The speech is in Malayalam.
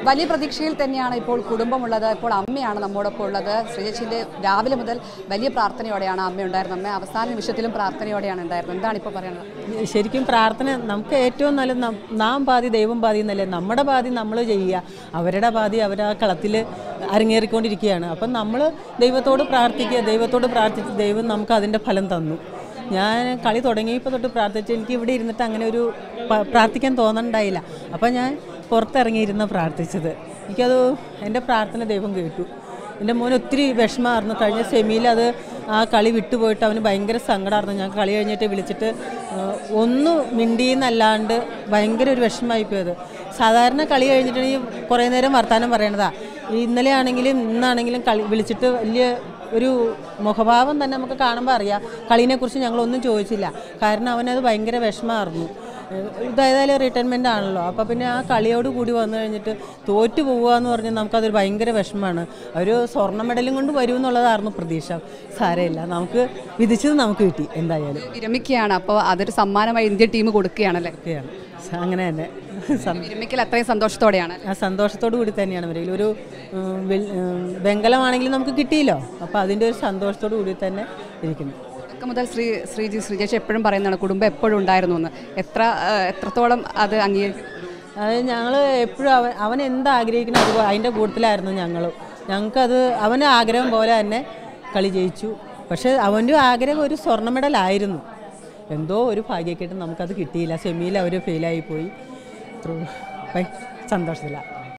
വലിയ പ്രതീക്ഷയിൽ തന്നെയാണ് ഇപ്പോൾ കുടുംബമുള്ളത് ഇപ്പോൾ അമ്മയാണ് നമ്മോടൊപ്പം ഉള്ളത് ശ്രീജച്ചിൻ്റെ രാവിലെ മുതൽ വലിയ പ്രാർത്ഥനയോടെയാണ് അമ്മ ഉണ്ടായിരുന്നത് അമ്മ അവസാന നിമിഷത്തിലും പ്രാർത്ഥനയോടെയാണ് ഉണ്ടായിരുന്നത് എന്താണ് ഇപ്പോൾ പറയുന്നത് ശരിക്കും പ്രാർത്ഥന നമുക്ക് ഏറ്റവും നല്ല നാം പാതി ദൈവം പാതി എന്നല്ലേ നമ്മുടെ പാതി നമ്മൾ ചെയ്യുക അവരുടെ പാതി അവർ ആ കളത്തിൽ അരങ്ങേറിക്കൊണ്ടിരിക്കുകയാണ് അപ്പം നമ്മൾ ദൈവത്തോട് പ്രാർത്ഥിക്കുക ദൈവത്തോട് പ്രാർത്ഥിച്ച് ദൈവം നമുക്ക് അതിൻ്റെ ഫലം തന്നു ഞാൻ കളി തുടങ്ങിയപ്പോൾ തൊട്ട് പ്രാർത്ഥിച്ച് എനിക്ക് ഇവിടെ ഇരുന്നിട്ട് അങ്ങനെ ഒരു പ- പ്രാർത്ഥിക്കാൻ തോന്നണ്ടായില്ല അപ്പം ഞാൻ പുറത്തിറങ്ങിയിരുന്ന പ്രാർത്ഥിച്ചത് എനിക്കത് എൻ്റെ പ്രാർത്ഥന ദൈവം കേട്ടു എൻ്റെ മോന് ഒത്തിരി വിഷമമായിരുന്നു കഴിഞ്ഞ സെമിയിൽ അത് ആ കളി വിട്ടുപോയിട്ട് അവന് ഭയങ്കര സങ്കടമായിരുന്നു ഞാൻ കളി കഴിഞ്ഞിട്ട് വിളിച്ചിട്ട് ആ, ഒന്നും മിണ്ടിയെന്നല്ലാണ്ട് ഭയങ്കര ഒരു വിഷമമായി പോയത് സാധാരണ കളി കഴിഞ്ഞിട്ടുണ്ടെങ്കിൽ കുറേ നേരം വർത്തമാനം പറയണതാ ഈ ഇന്നലെ ആണെങ്കിലും ഇന്നാണെങ്കിലും കളി വിളിച്ചിട്ട് വലിയ ഒരു മുഖഭാവം തന്നെ നമുക്ക് കാണുമ്പോൾ അറിയാം കളീനെക്കുറിച്ച് ഞങ്ങളൊന്നും ചോദിച്ചില്ല കാരണം അവനത് ഭയങ്കര വിഷമമായിരുന്നു ഇതായാലും റിട്ടയർമെൻ്റ് ആണല്ലോ അപ്പോൾ പിന്നെ ആ കളിയോട് കൂടി വന്നു കഴിഞ്ഞിട്ട് തോറ്റു പോവുക എന്ന് പറഞ്ഞാൽ നമുക്കതൊരു ഭയങ്കര വിഷമമാണ് ഒരു സ്വർണ്ണ മെഡലും കൊണ്ട് വരും എന്നുള്ളതായിരുന്നു പ്രതീക്ഷ സാരമില്ല നമുക്ക് വിധിച്ചത് നമുക്ക് കിട്ടി എന്തായാലും വിരമിക്കുകയാണ് അപ്പോൾ അതൊരു സമ്മാനമായി ഇന്ത്യൻ ടീം കൊടുക്കുകയാണല്ലേ ഒക്കെയാണ് അങ്ങനെ തന്നെ സം- വിരമിക്കൽ അത്രയും സന്തോഷത്തോടെയാണ് ആ സന്തോഷത്തോടു കൂടി തന്നെയാണ് വരിക ഒരു ഉം, വെൽ- ഉം, വെങ്കലമാണെങ്കിലും നമുക്ക് കിട്ടിയല്ലോ അപ്പോൾ അതിൻ്റെ ഒരു സന്തോഷത്തോടു കൂടി തന്നെ ഇരിക്കുന്നു ഒക്കെ മുതൽ ശ്രീ ശ്രീജി ശ്രീജേഷ് എപ്പോഴും പറയുന്നതാണ് കുടുംബം എപ്പോഴും ഉണ്ടായിരുന്നു എന്ന് എത്ര ആ, എത്രത്തോളം അത് അംഗീകരിക്കും അത് ഞങ്ങൾ എപ്പോഴും അവൻ അവൻ എന്ത് ആഗ്രഹിക്കണം അത് അതിൻ്റെ കൂട്ടത്തിലായിരുന്നു ഞങ്ങളും ഞങ്ങൾക്കത് അവൻ്റെ ആഗ്രഹം പോലെ തന്നെ കളി ജയിച്ചു പക്ഷേ അവൻ്റെ ആഗ്രഹം ഒരു സ്വർണ്ണ മെഡലായിരുന്നു എന്തോ ഒരു ഭാഗ്യക്കെട്ട് നമുക്കത് കിട്ടിയില്ല സെമിയിൽ അവർ ഫെയിലായി പോയി സന്തോഷത്തില്ല